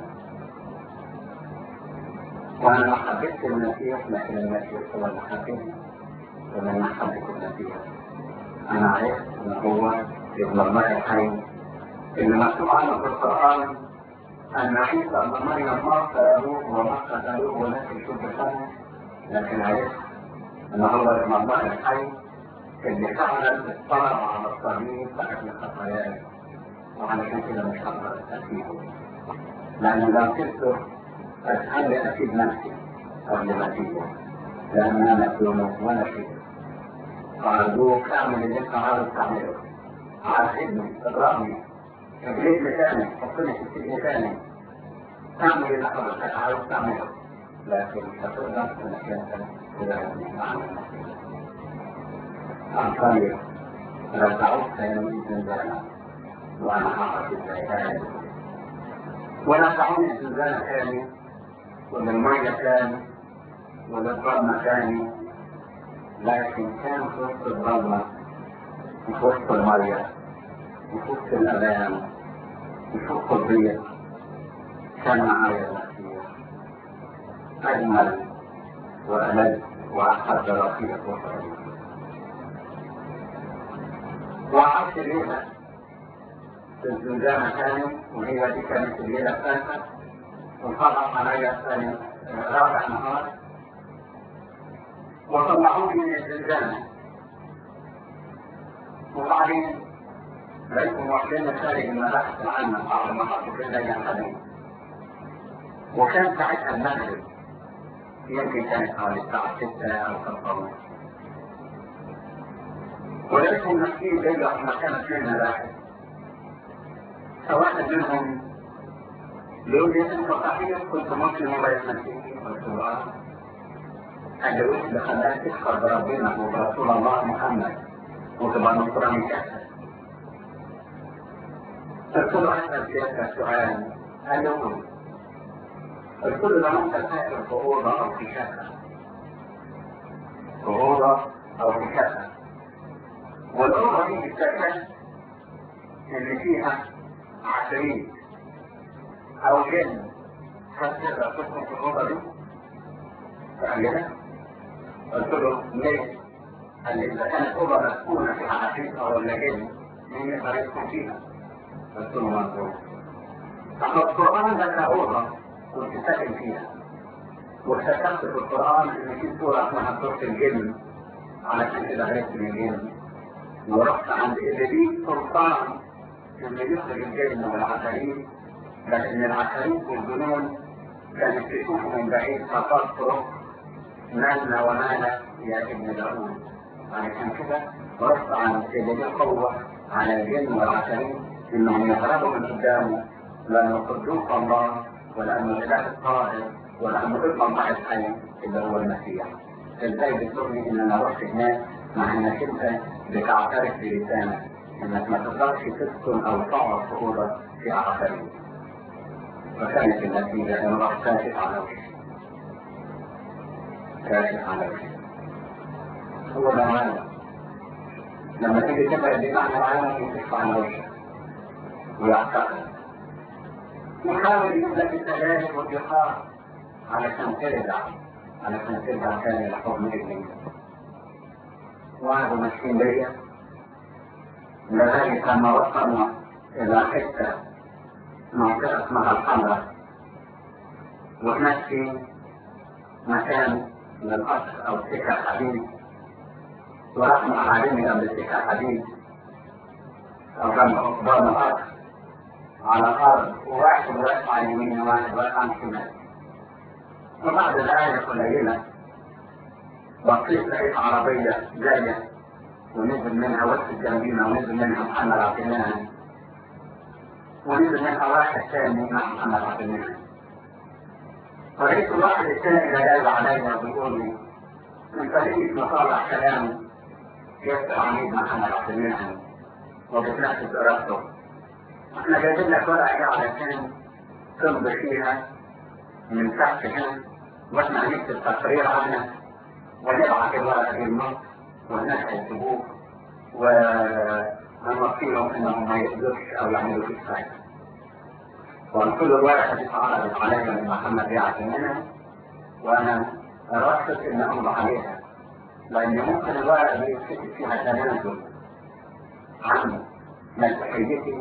وأنا ما حبيتش المسيح لكن المسيح هو اللي حبيتني ومن محبة المسيح أنا عرفت إن هو ابن الله الحي اللي مكتوب عنه في القرآن أن عيسى ابن مريم ما سألوه وما قتلوه ولكن شو بسنة لكن عرفت أن هو ابن الله الحي اللي فعلا اطلع على الصليب لأجل خطاياي وعلشان كده مش هقدر أسيبه لأن لو كنت أتحمل أسيب نفسي قبل ما أسيبه لأن أنا مظلوم وأنا شيء فأرجوك أعمل اللي أنت عاوز تعمله عذبني اضربني اجلد لساني حطني في السجن تاني اعمل اللي حضرتك عاوز تعمله لكن مش هتقدر انك انت تلاقي معنا عن طريق رجعوك تاني من زمان وانا هعرف ازاي ونفعوني الزنزانة تاني وللمية تاني وللضلمة تاني لكن كان في وسط الضلمة وفي وسط المية وفي وسط الأذان وفي وسط الضيق كان معايا المسيح أجمل وألذ وأحد رفيق وصديق وقعدت ليلة في الزنزانة تاني وهي دي كانت الليلة الثالثة وانقطع عليا الثاني رابع نهار وطلعوني من الزنزانة وبعدين لقيتهم واخدين خارج المباحث العامة بعد ما حطوا في ايديا الحديد وكان ساعتها المغرب يمكن كانت حوالي الساعة 6 أو 5 ونص ولقيتهم ماسكين ايديا في مكان اثنين مباحث فواحد منهم بيقول لي انت صحيح كنت مسلم وبقيت مسيحي قلت له اه قال لي وش اللي خلاك تكفر بربنا وبرسول الله محمد وتبقى نصراني كافر قلت له اسال سيادتك سؤال قال لي قول قلت له لو انت ساكن في اوضه او في شقه في اوضه او في شقه والاوضه دي بالسكن اللي فيها عفريت او جن هل تقدر تدخل في الاوضه دي؟ قال لي لا قلت له ليه؟ قال لي اذا كانت اوضه مسكونه فيها عفريت ولا جن مين يقدر يدخل فيها؟ قلت له مظبوط اما القران ده كاوضه كنت ساكن فيها واكتشفت في القران ان في سوره اسمها سوره الجن علشان كده عرفت من الجن ورحت عند ابليس سلطان انه يخرج الجن والعفاريت لكن العفاريت والجنون كانت تشوف من بعيد فتصرخ مالنا ومالك يا ابن داوود علشان كده رحت عند ابليس قوه على الجن والعفاريت انهم يهربوا من قدامه لانه قدوس الله ولانه الاله الطاهر ولانه ابن الله الحي اللي هو المسيح ازاي بتقولي ان انا رحت هناك مع انك انت بتعترف بلسانك انك ما تقدرش تسكن او تقعد في اوضه في عفاريت فكانت النتيجه ان راح كاشف على وشي كاشف على وشي هو ده معنى لما تيجي تبعد بمعنى العالم يكشف على وشك ويعتقد يحاول يجيب لك التجارب والإيقاع علشان ترجع علشان ترجع تاني لحكم ابنك وقعدوا ماشيين بيا لغاية ما وصلنا إلى حتة منطقة اسمها الحمراء وهناك في مكان للقصر أو سكة حديد ورحنا معالمي قبل سكة حديد أو جنب قدام القصر على الأرض وواحد واقف على اليمين وواحد واقف على الشمال وبعد دقائق قليلة بصيت لقيت عربية جاية ونزل منها وسط الجنبينة ونزل منها محمد عبد المنعم ونزل منها واحد ثاني مع محمد عبد المنعم ولقيت الواحد الثاني اللي جاي عليا بيقول لي انت ليه مصالح كلام يسأل عميد محمد عبد المنعم وبتنفذ ارادته احنا جايبين لك ورقة علشان تمضي فيها من تحت هنا واحنا هنكتب تقرير عنك ونبعت الورقة دي لمصر والناس هيكتبوه ونوصيهم انهم ما يقدرش او يعملوا فيه حاجة. وقلت له الورقة دي اتعرضت عليا من محمد يعطي منها وانا رفضت ان امضي عليها لان ممكن الورقة دي يكتب فيها تنازل عن مسيحيتي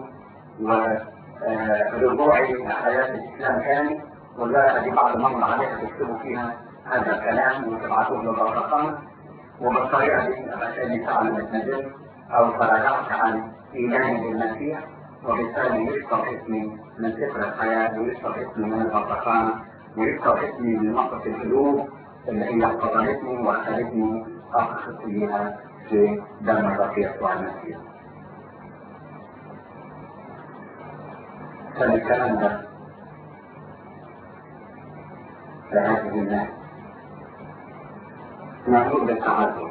ورجوعي لحياة الإسلام تاني والورقة دي بعد ما امضي عليها تكتبوا فيها هذا الكلام وتبعتوه للرقم وبالطريقة دي أبقى كأني فعلا اتنزلت أو تراجعت عن إيماني بالمسيح وبالتالي يشطب اسمي من سفر الحياة ويشطب اسمي من البرتقانة ويشطب اسمي من نقطة القلوب اللي هي احتضنتني وأخذتني أخذت فيها في دم الرفيق يسوع المسيح. كان الكلام ده لهذه الناس مفروض بالتعذر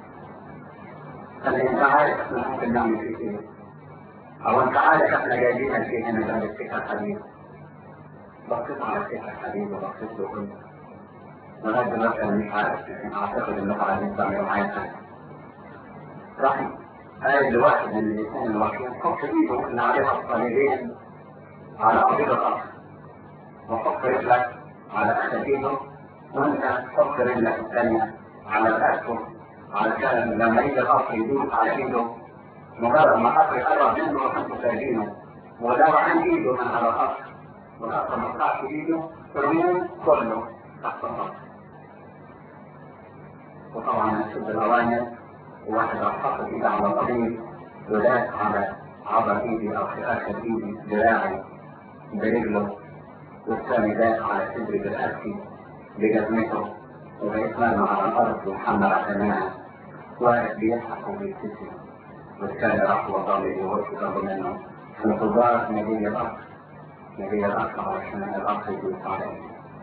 فانت انت عارف احنا ممكن نعمل فيه ايه او انت عارف احنا جايبين فيه هنا جنب السكه الحديد بصيت على السكه الحديد وبصيت له قلت لغايه دلوقتي انا مش عارف لكن اعتقد انكم عايزين تعملوا معايا حاجه راح قال لواحد من الاثنين الوحيد حط ايده ان عليها الصليبين على قضيب الارض وحط رجلك على اخدينه وانت حط رجلك الثانيه على الأسهم علشان لما يجي القطر يدوس على ايده مجرد ما القطر يقرب منه وكنت سايبينه ولو عن ايده من على القطر والقطر ما طلعش ايده ترميه كله تحت القطر وطبعا نشد الأوامر وواحد حط إيده على طبيب وداس على عضل إيدي أو في آخر إيدي دراعي برجله والثاني داس على صدري بالأسفل بجزمته وبقيت مرمى على الأرض ومحمل عشانها واقف بيضحك وبيبتسم والثاني راح وضل يوقف جنب منه في انتظار نبي الأرض نبي الأرض عشان الأرض يدوس عليه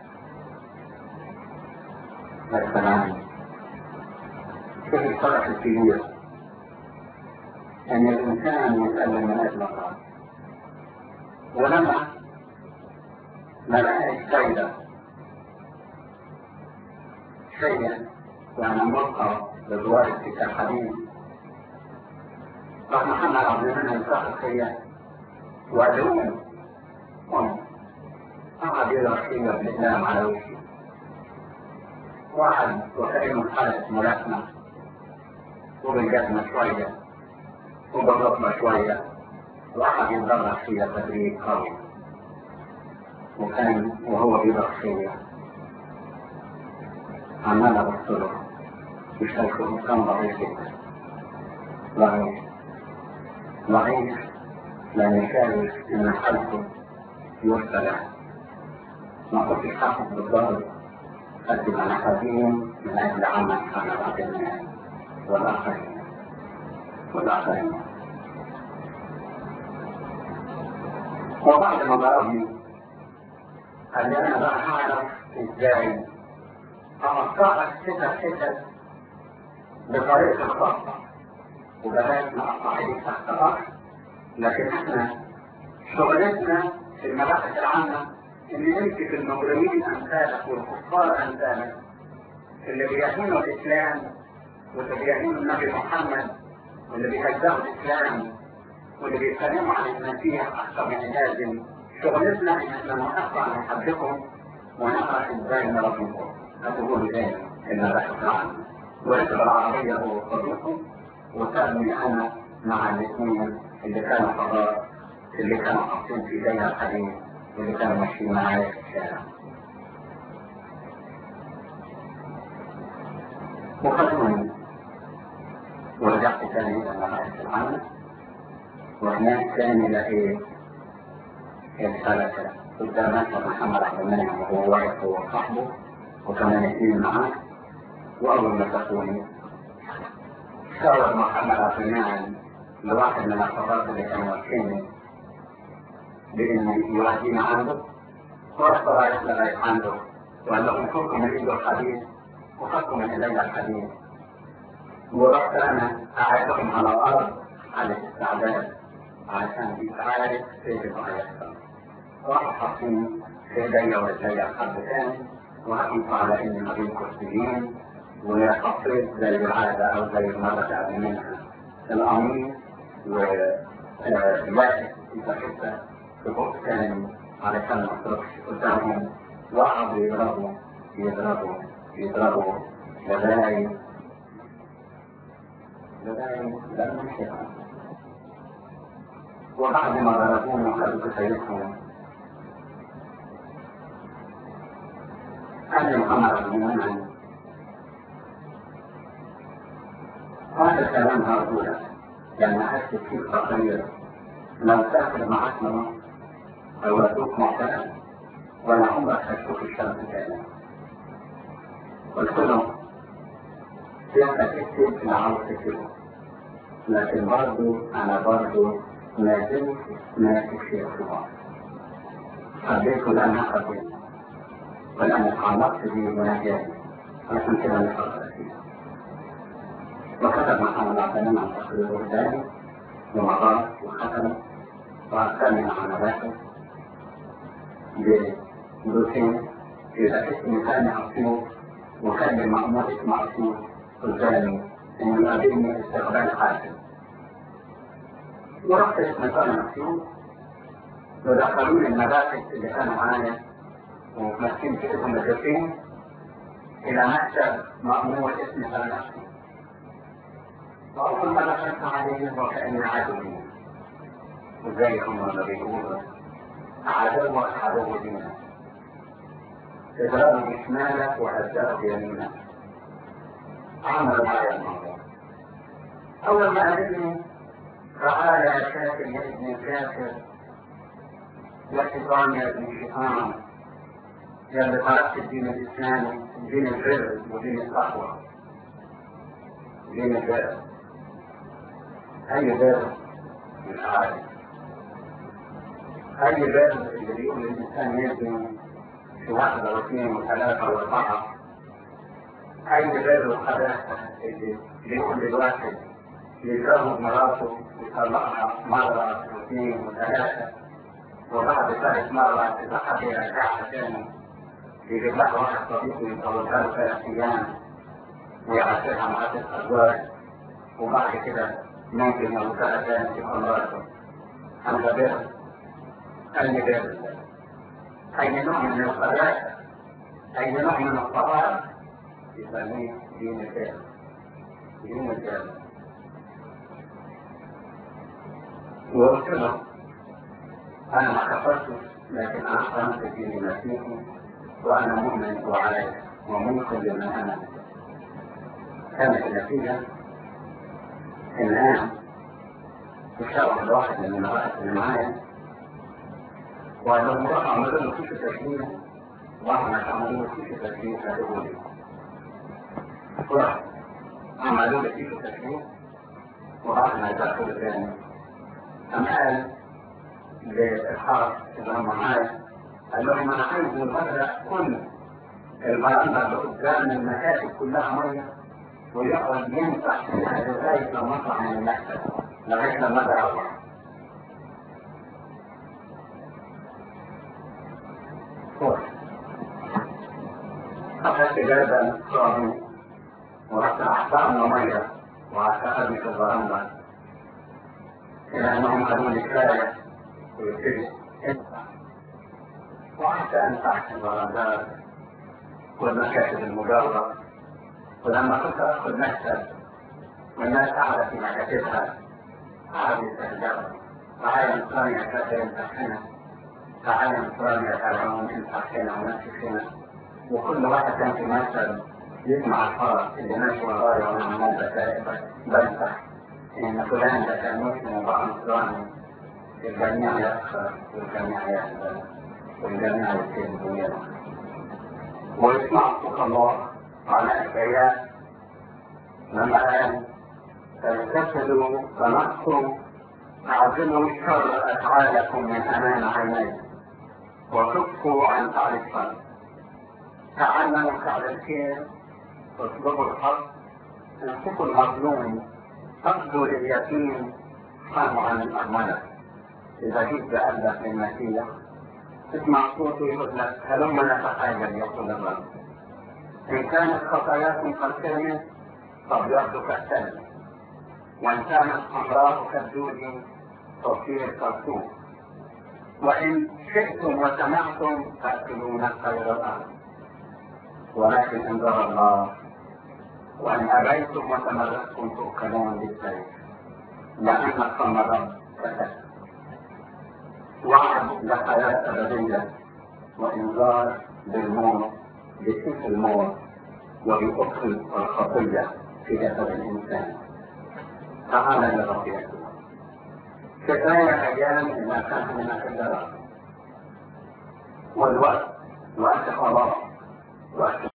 السلام شوف الفرق الكبير أن الإنسان يسلم من أجل الله ولما ما لقاش فايدة شيئا يعني مرقى للوارد في الحديث راح محمد عبد المنعم يسافر فيا وأدعوه قعد يضرب فيا بالإسلام على وشي واحد وكأنه حالة ملاكمة وبالجسم شوية وبالرطمة شوية واحد يتدرب فيها تدريب قوي وكان وهو بيضرب فيا عمال ابص له يشوفه كان ضعيف جدا ضعيف ضعيف لان يشاهد ان حالته يرسل ما كنتش حاسس بالضرب قدم على حزين من اجل عمل محمد عبد المنعم والاخرين والاخرين وبعد ما ضربني قال لي انا بقى هعرف ازاي اقطعك ستة ستة بطريقة خاصة وبلاش نقطع ايديك تحت الارض لكن احنا شغلتنا في المباحث العامة ان نمسك المجرمين امثالك والكفار امثالك اللي بيهينوا الاسلام واللي بيهينوا النبي محمد واللي بيهزموا الاسلام واللي بيتكلموا عن المسيح اكثر من اللازم شغلتنا ان احنا نقطع نحبكم ونعرف ازاي نربيكم هتقول ازاي المباحث العامة وركب العربية هو صديقه وسألني انا مع الاثنين اللي كانوا حضار اللي كانوا حاطين في ايديها الحديث واللي كانوا ماشيين معايا في الشارع وخدوني ورجعت تاني إلى المباحث العامة وهناك تاني لقيت الفلكة قدام مكتب محمد عبد المنعم وهو واقف هو وصاحبه وكمان اثنين معاه وأول ما شافوني شاور محمد عبد المنعم لواحد من الحضارات اللي كانوا واقفين بإن يودينا عنده ورحت رايح لغاية عنده وقال لهم خذكم من إيده الحديد وخذكم من إيدي الحديد ورحت أنا قاعدهم على الأرض على الاستعداد عشان يتعارف ايه اللي هيحصل راحوا حاطين في ايديا ورجليا حد تاني وحكيت على اني مريض كرسيين وحطيت زي العادة او زي المرة اللي منها القميص وواقف في حتة في بوك تاني علشان ما اصرفش قدامهم وقعدوا يضربوا يضربوا يضربوا لغاية لغاية لما انتهى وبعد ما ضربونا وخدوا كفايتهم قال محمد بن منعم هذا الكلام هرجولة لأن أحس فيه تقرير لو تأخذ معك من أو أدوك معتنى ولا عمرك هتشوف الشمس تاني قلت له انت تكتب انا عاوز تكتبه لكن برضه انا برضه ما زلت ماسك في اختبار حبيته لانها حبيته ولأن تعلقت به مناجاتي عشان كده مش هقدر فيه وكتب محمد عبد المنعم عن تقرير قدامي ومضى وختم وأرسلني مع نباته بدوسين إذا اسمي ثاني عصير وكان المأمور اسم عصير قدامي إنه يقابلني استقبال حاسم ورحت اسم ثاني عصير ودخلوني المباحث اللي كانوا معايا وماسكين في اسم الجسيم إلى مكتب مأمور اسم ثاني عصير وأول ما دخلت عليه وكأني عدوي وزي هم ما بيقولوا عدوك عدو دينك اضربه بشمالك وهزأه بيمينك عملوا معي الموضوع أول ما قابلني تعالى يا كافر يا ابن كافر يا شيطان يا ابن شيطان يا اللي تركت الدين الإسلامي دين البر ودين التقوى دين البر أي بر مش عارف أي بر اللي بيقول الإنسان يبني في واحدة واثنين وثلاثة وأربعة أي بر وخباثة اللي بيقول للواحد يجرب مراته يطلقها مرة واثنين وثلاثة وبعد ثالث مرة إذا حد يرجعها تاني يجيب لها واحد صديقه يطلقها له ثلاث أيام ويعاشرها مع ست أزواج وبعد كده ممكن يوصلها تاني في مراته هذا بر أي بر أي نوع من الخباثة أي نوع من الطهارة يسميه دين البر دين البر وقلت له أنا ما كفرتش لكن أنا أحرمت دين المسيحي وأنا مؤمن وعلي وممكن لمن أنا كانت النتيجة إن أنا اشتغل الواحد من الناس اللي معايا وقال لهم روحوا اعملوا له كيس تسليم واحنا عملوا له كيس تسليم هاتوا لي عملوا له كيس تسليم ورحنا يدخلوا تاني أم قال للحرس اللي هم معايا قال لهم أنا عايز نغرق كل البرامج اللي قدام المكاتب كلها مية ويقعد يمسح فيها لغاية لما أطلع من المكتب لغاية لما أجي أروح أخذت جلبة صاحي ورحت أحضرنا مية وأعتقدني في البرامج لأنهم قالوا لي كفاية ويبتدي وقعدت أنفع في البرامجات والمكاتب المجاورة ولما كنت أدخل مكتب والناس قاعدة في مكاتبها قعدوا يستهزئوا تعالى نصلي يا كافر انت هنا تعالى نصلي يا فرعون انت هنا ونفسك هنا وكل واحد كان في مكتب يسمع الفرس اللي ماشي ورايا وانا عمال بمسح ان فلان ده كان مسلم وبقى نصراني الجميع يخسر والجميع يحزن والجميع يكذب ويرى ويسمع صوت الله على الآيات لما قال فلتسلوا فنقصوا أعظموا الشر أفعالكم من أمام عيني وكفوا عن فعل الشر تعلموا فعل الخير واطلبوا الحق امسكوا المظلوم فقدوا لليتيم صنعوا عن الأرملة إذا جئت بقلبك للمسيح تسمع صوته يقول لك هلم نتحاجر يقول الرب إن كانت خطاياكم كالكلمة فابيض كالثلج وإن كانت حمراء كالدود تصير كالصوف وإن شئتم وسمعتم تأكلون خير الأرض ولكن إن ضر الله وإن أبيتم وتمردتم تؤكلون بالسيف لأن صم الرب كتب وعد لحياة أبدية وإنذار بالموت بسيف الموت وبأخذ الخطية في جسد الإنسان تعالى يا رب يسوع كفاية أيام إنها كانت من الدراسة والوقت وقت خلاص وقت